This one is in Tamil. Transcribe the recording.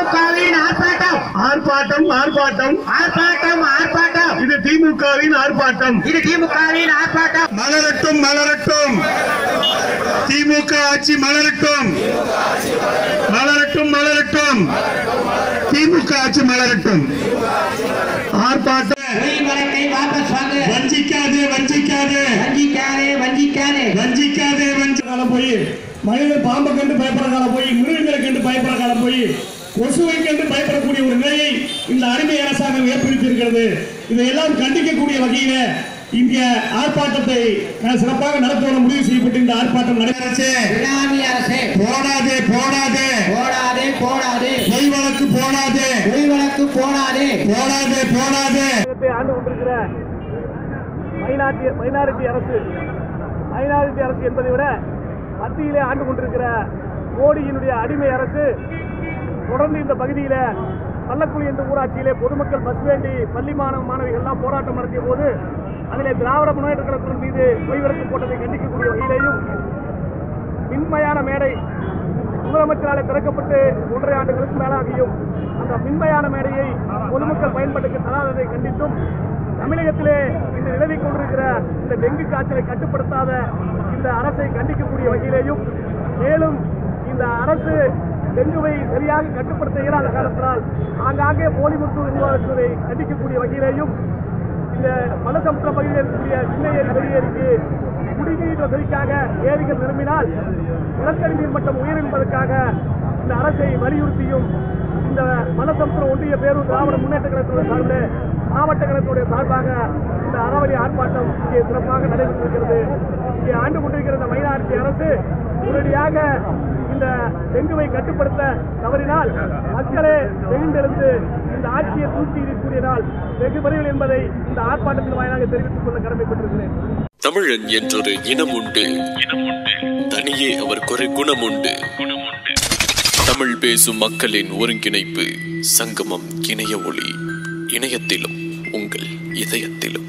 திமுகவின் ஆர்ப்பாட்டம் ஆர்ப்பாட்டம் ஆர்ப்பாட்டம் ஆர்ப்பாட்டம் ஆர்ப்பாட்டம் இது திமுகவின் ஆர்ப்பாட்டம் இது திமுகவின் ஆர்ப்பாட்டம் மலரட்டும் மலரட்டும் திமுக ஆட்சி மலரட்டும் மலரட்டும் மலரட்டும் திமுக ஆட்சி மலரட்டும் ஆர்ப்பாட்டம் பொய் வழக்கை வாபஸ் வாங்க வஞ்சிக்காதே வஞ்சிக்காதே வஞ்சிக்காதே வஞ்சிக்காதே வஞ்சிக்காதே வஞ்சி காலம் போய் மனிதன் பாம்பை கண்டு பயப்படுற காலம் போய் மிருகங்களை கண்டு பயப்படுற காலம் போய் கொசுவை கண்டு பயப்படக்கூடிய ஒரு நிலையை இந்த அடிமை அரசாங்கம் ஏற்படுத்தியிருக்கிறது இதையெல்லாம் கண்டிக்கக்கூடிய வகையில இங்க ஆர்ப்பாட்டத்தை சிறப்பாக நடத்துவத முடிவு செய்யப்பட்டு இந்த ஆர்ப்பாட்டம் நடைபெறச்சு பினாமி அரசே போடாதே போடாதே போடாதே போடாதே பொய் வழக்கு போடாதே பொய் வழக்கு போடாதே போடாதே போடாதே ஆண்டு கொண்டிருக்கிற மைனாரிட்டி மைனாரிட்டி அரசு மைனாரிட்டி அரசு என்பதை விட மத்தியிலே ஆண்டு கொண்டிருக்கிற மோடியினுடைய அடிமை அரசு தொடர்ந்து இந்த பகுதியில பள்ளக்குழி என்ற ஊராட்சியிலே பொதுமக்கள் பஸ் வேண்டி பள்ளி மாணவ மாணவிகள்லாம் போராட்டம் நடத்திய போது அதிலே திராவிட முன்னேற்ற கழகத்தின் மீது பொய்விலக்கு போட்டதை கண்டிக்கக்கூடிய வகையிலேயும் மின்மயான மேடை முதலமைச்சராலே திறக்கப்பட்டு ஒன்றரை ஆண்டுகளுக்கு மேலாகியும் அந்த மின்மயான மேடையை பொதுமக்கள் பயன்பாட்டுக்கு தராததை கண்டித்தும் தமிழகத்திலே இன்று நிலவிக் கொண்டிருக்கிற இந்த டெங்கு காய்ச்சலை கட்டுப்படுத்தாத இந்த அரசை கண்டிக்கக்கூடிய வகையிலேயும் மேலும் இந்த அரசு டெங்குவை சரியாக கட்டுப்படுத்த இயலாத காரணத்தினால் ஆங்காங்கே போலி மருத்துவ உருவாக்குவதை கண்டிக்கக்கூடிய வகையிலேயும் இந்த மலசமுத்திர பகுதியில் இருக்கக்கூடிய சின்ன ஏரி பெரிய ஏரிக்கு குடிநீர் வசதிக்காக ஏரிகள் நிரம்பினால் நிலத்தடி நீர் மட்டம் உயரும் என்பதற்காக இந்த அரசை வலியுறுத்தியும் இந்த மலசமுத்திரம் ஒன்றிய பேரூர் திராவிட முன்னேற்ற கழகத்துடைய சார்பில் மாவட்ட கழகத்துடைய சார்பாக இந்த அறவழி ஆர்ப்பாட்டம் இங்கே சிறப்பாக நடைபெற்றிருக்கிறது இங்கே ஆண்டு கொண்டிருக்கிற இந்த மைனாரிட்டி அரசு உடனடியாக இந்த டெங்குவை கட்டுப்படுத்த தவறினால் மக்களே எழுந்தெழுந்து இந்த ஆட்சியை தூக்கி இருக்கக்கூடிய நாள் வெகு விரைவில் என்பதை இந்த ஆர்ப்பாட்டத்தின் வாயிலாக தெரிவித்துக் கொள்ள கடமைப்பட்டிருக்கிறேன் தமிழன் என்றொரு இனம் உண்டு தனியே அவர் குறை குணம் உண்டு தமிழ் பேசும் மக்களின் ஒருங்கிணைப்பு சங்கமம் இணைய ஒளி இணையத்திலும் உங்கள் இதயத்திலும்